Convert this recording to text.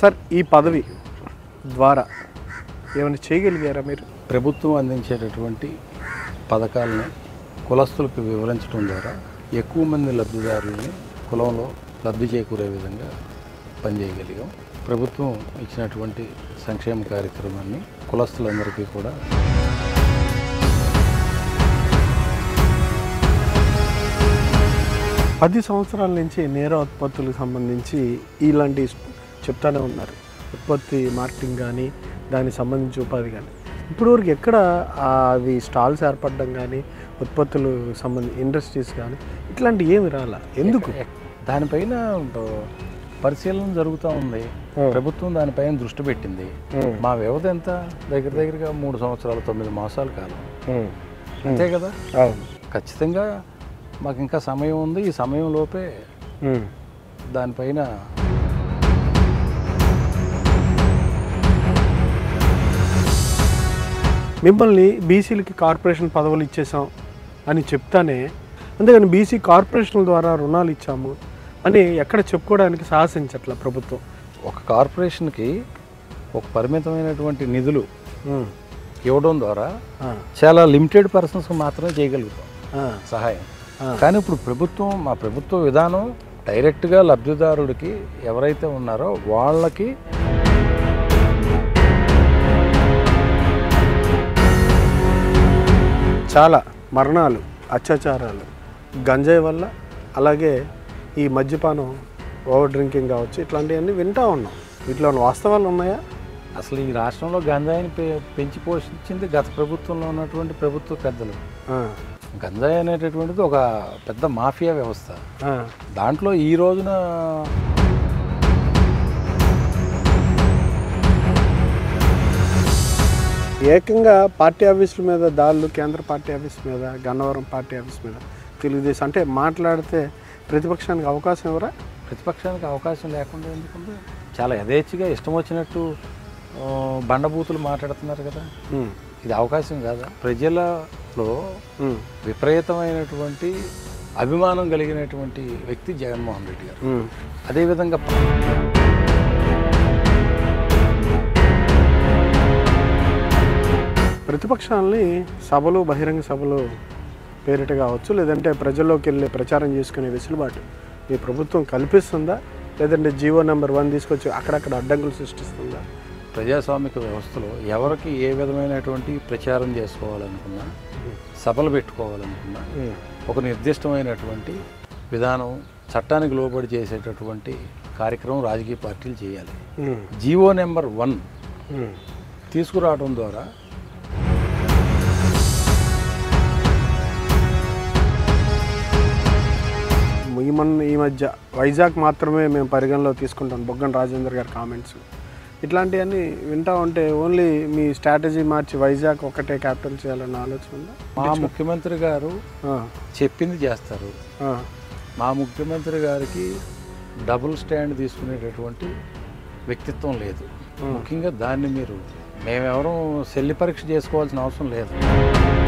Sir ఈ పదవి ద్వారా ఏమైనా చేయగలిగారా మీరు ప్రభుత్వం అందించేటటువంటి పథకాలని కులస్తులకు వివరించడం ద్వారా ఎక్కువ మంది లబ్ధిదారులని కులంలో లబ్ధి చేకూరే విధంగా పనిచేయగలిగాం ప్రభుత్వం ఇచ్చినటువంటి సంక్షేమ కార్యక్రమాన్ని కులస్తులందరికీ కూడా పది సంవత్సరాల నుంచి నేర ఉత్పత్తులకు సంబంధించి ఇలాంటి చెప్తానే ఉన్నారు ఉత్పత్తి మార్కెటింగ్ కానీ దానికి సంబంధించి ఉపాధి కానీ ఇప్పటివరకు ఎక్కడ ఆ, అవి స్టాల్స్ ఏర్పడడం కానీ ఉత్పత్తులు సంబంధించి ఇండస్ట్రీస్ కానీ ఇట్లాంటి ఏమి రాలా ఎందుకు దానిపైన పరిశీలన జరుగుతూ ఉంది Hmm. ప్రభుత్వం దానిపైన దృష్టి పెట్టింది Hmm. మా వ్యవధి ఎంత దగ్గర దగ్గరగా మూడు సంవత్సరాలు తొమ్మిది మాసాల కాలం అంతే కదా అవును ఖచ్చితంగా మాకు ఇంకా సమయం ఉంది ఈ సమయం లోపే దానిపైన మిమ్మల్ని బీసీలకి కార్పొరేషన్ పదవులు ఇచ్చేసాం అని చెప్తానే అంతేగాని బీసీ కార్పొరేషన్ల ద్వారా రుణాలు ఇచ్చాము అని ఎక్కడ చెప్పుకోవడానికి సాహసించట్ల ప్రభుత్వం ఒక కార్పొరేషన్కి ఒక పరిమితమైనటువంటి నిధులు ఇవ్వడం ద్వారా ఆ, చాలా లిమిటెడ్ పర్సన్స్కి మాత్రమే చేయగలుగుతాం ఆ, సహాయం ఆ. కానీ ఇప్పుడు ప్రభుత్వం మా ప్రభుత్వ విధానం డైరెక్ట్గా లబ్ధిదారుడికి ఎవరైతే ఉన్నారో వాళ్ళకి చాలా మరణాలు అత్యాచారాలు గంజాయి వల్ల అలాగే ఈ మద్యపానం ఓవర్ డ్రింకింగ్ కావచ్చు ఇట్లాంటివన్నీ వింటూ ఉన్నాం వీటిలో ఉన్న వాస్తవాలు ఉన్నాయా అసలు ఈ రాష్ట్రంలో గంజాయిని పె- పెంచి పోషించింది గత ప్రభుత్వంలో ఉన్నటువంటి ప్రభుత్వ పెద్దలు ఆ, గంజాయి అనేటటువంటిది ఒక పెద్ద మాఫియా వ్యవస్థ ఆ, దాంట్లో ఈ రోజున ఏకంగా పార్టీ ఆఫీసుల మీద దాడులు కేంద్ర పార్టీ ఆఫీస్ మీద గన్నవరం పార్టీ ఆఫీస్ మీద తెలుగుదేశం అంటే మాట్లాడితే ప్రతిపక్షానికి అవకాశం ఎవరా ప్రతిపక్షానికి అవకాశం లేకుండా ఎందుకుంది చాలా యథేచ్ఛగా ఇష్టం వచ్చినట్టు ఆ, బండబూతులు మాట్లాడుతున్నారు కదా ఇది అవకాశం కాదా ప్రజలలో విపరీతమైనటువంటి అభిమానం కలిగినటువంటి వ్యక్తి జగన్మోహన్ రెడ్డి గారు అదేవిధంగా ప్రతిపక్షాలని సభలు బహిరంగ సభలు పేరిట కావచ్చు లేదంటే ప్రజల్లోకి వెళ్ళి ప్రచారం చేసుకునే వెసులుబాటు మీ ప్రభుత్వం కల్పిస్తుందా లేదంటే జీవో నెంబర్ వన్ తీసుకొచ్చి అక్కడక్కడ అడ్డంకులు సృష్టిస్తుందా ప్రజాస్వామిక వ్యవస్థలో ఎవరికి ఏ విధమైనటువంటి ప్రచారం చేసుకోవాలనుకున్నా సభలు పెట్టుకోవాలనుకున్నా ఒక నిర్దిష్టమైనటువంటి విధానం చట్టానికి లోబడి చేసేటటువంటి కార్యక్రమం రాజకీయ పార్టీలు చేయాలి ఉమ్, జీవో నెంబర్ వన్ ఉమ్, తీసుకురావడం ద్వారా ఈ మొన్న ఈ మధ్య వైజాగ్ మాత్రమే మేము పరిగణలో తీసుకుంటాం బొగ్గన రాజేందర్ గారి కామెంట్స్ ఇట్లాంటివన్నీ వింటా ఉంటే ఓన్లీ మీ స్ట్రాటజీ మార్చి వైజాగ్ ఒకటే క్యాపిటల్ చేయాలన్న ఆలోచన ఉందా మా ముఖ్యమంత్రి గారు ఆ, చెప్పింది చేస్తారు ఆ, మా ముఖ్యమంత్రి గారికి డబుల్ స్టాండ్ తీసుకునేటటువంటి వ్యక్తిత్వం లేదు ముఖ్యంగా దాన్ని మీరు మేమెవరం శల్య పరీక్ష చేసుకోవాల్సిన అవసరం లేదు